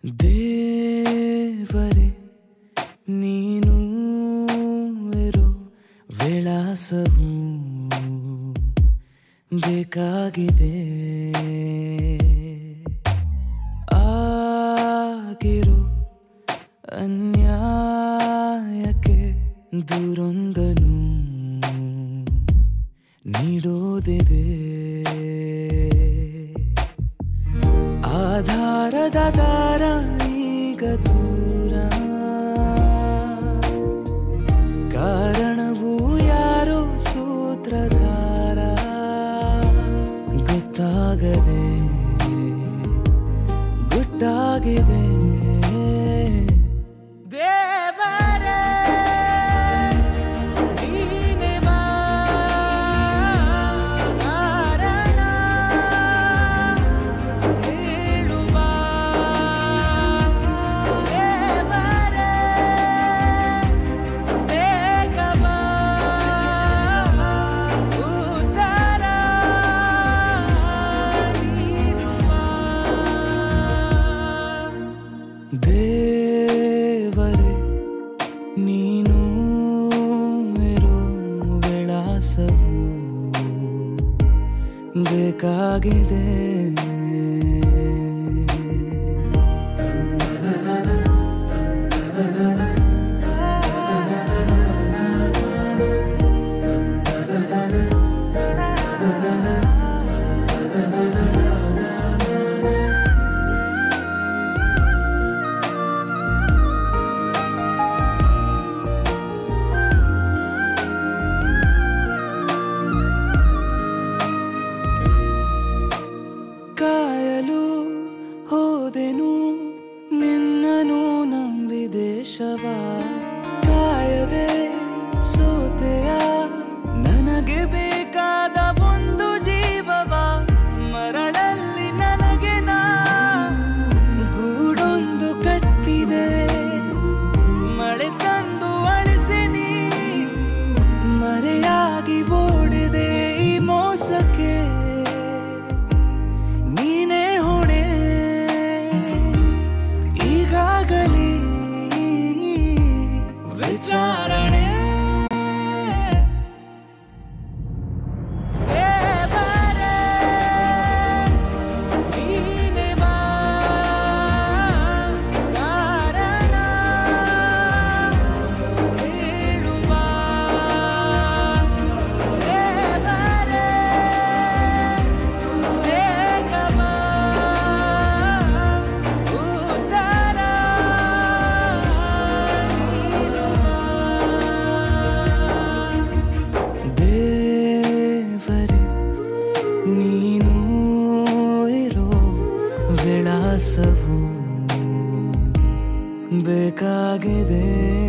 ದೇವರೇ ನೀನು ಇರೋ ವಿಳಾಸವು ಬೇಕಾಗಿದೆ ಆಗಿರೋ ಅನ್ಯಾಯಕ್ಕೆ ದೂರೊಂದನು ನೀಡೋದಿದೆ ಆಧಾರದ ದಾರ ಈಗ ದೂರ ಕಾರಣವು ಯಾರೋ ಸೂತ್ರಧಾರ ಗೊತ್ತಾಗದೆ ಗುಟ್ಟಾಗಿದೆ ದೇವರೇ ನೀನೇ ಬಾ ಕಾರಣ ಹೇಳುವ ದೇವರೇ ಬೇಗ ಬಾ ಉತ್ತರ ನೀಡುವ ದೇವರೇ ನೀನು ಇರೋ ವಿಳಾಸವು ಬೇಕಾಗಿದೆ ಕಾಯಲು ಹೋದೆನು ನಿನ್ನನು ನಂಬಿದೇಶವ ಕಾಯದೆ ಸೋತೆಯ ನನಗೆ ಬೇಕಾದ ಒಂದು ಜೀವವ ಮರಳಲ್ಲಿ ನನಗೆ ನಾ ಗೂಡೊಂದು ಕಟ್ಟಿದೆ ಮಳೆ ತಂದು ಅಳಿಸಿ ನೀ ಮರೆಯಾಗಿ ಓಡಿದೆ ಈ ಮೋಸಕ್ಕೆ ನೀನೇ ಹೊಣೆ ಈಗಾಗಲೇ ವಿಚಾರಣೆ ದೇವರೇ, ನೀನೇ ಬಾ ಕಾರಣ ಹೇಳುವ ದೇವರೇ ಬೇಗ ಬಾ ಉತ್ತರ ನೀಡುವ ದೇವರೇ ನೀನು ಇರೋ ವಿಳಾಸವು ಬೇಕಾಗಿದೆ